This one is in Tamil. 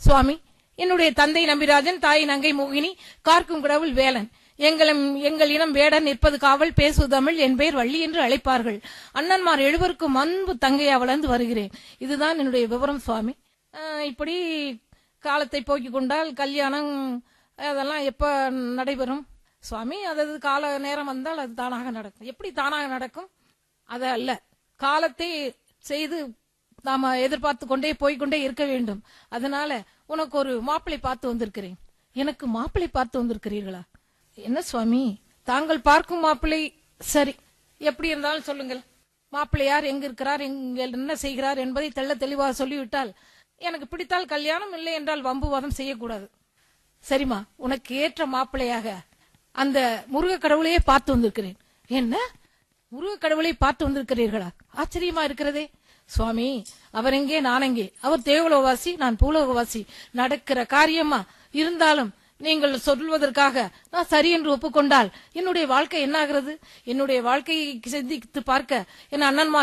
சுவாமி என்னுடைய தந்தை நம்பிராஜன் தாய் நங்கை மோகினி கார்க்கும் கடவுள் வேலன் எங்களும் எங்கள் இனம் வேடன் நிற்பது காவல் பேசுவது தமிழ் என் பெயர் வள்ளி என்று அழைப்பார்கள் அண்ணன்மார் எழுவருக்கும் அன்பு தங்கையா வளர்ந்து வருகிறேன் இதுதான் என்னுடைய விவரம் சுவாமி அஹ், இப்படி காலத்தை போக்கிக் கொண்டால் கல்யாணம் அதெல்லாம் எப்ப நடைபெறும் சுவாமி அதாவது கால நேரம் வந்தால் அது தானாக நடக்கும் எப்படி தானாக நடக்கும் அது அல்ல காலத்தை செய்து நாம எதிர்பார்த்து கொண்டே போய்க்கொண்டே இருக்க வேண்டும் அதனால உனக்கு ஒரு மாப்பிளை பார்த்து வந்திருக்கிறேன் எனக்கு மாப்பிளை பார்த்து வந்திருக்கிறீர்களா என்ன சுவாமி தாங்கள் பார்க்கும் மாப்பிளை சரி எப்படி இருந்தாலும் சொல்லுங்கள் மாப்பிள்ளையார் எங்க இருக்கிறார் எங்க என்ன செய்கிறார் என்பதை தெள்ள தெளிவாக சொல்லிவிட்டால் எனக்கு பிடித்தால் கல்யாணம் இல்லை என்றால் வம்புவாதம் செய்யக்கூடாது சரிம்மா உனக்கு ஏற்ற மாப்பிள்ளையாக அந்த முருக கடவுளையே பார்த்து வந்திருக்கிறேன் என்ன முருக கடவுளை பார்த்து வந்திருக்கிறீர்களா ஆச்சரியமா இருக்கிறதே சுவாமி அவர் எங்கே நான் எங்கே அவர் தேவலோகவாசி நான் பூலோகவாசி நடக்கிற காரியமா இருந்தாலும் நீங்கள் சொல்வதற்காக நான் சரி என்று ஒப்புக்கொண்டால் என்னுடைய வாழ்க்கை என்ன ஆகிறது என்னுடைய வாழ்க்கையை சிந்தித்து பார்க்க என் அண்ணன்மார்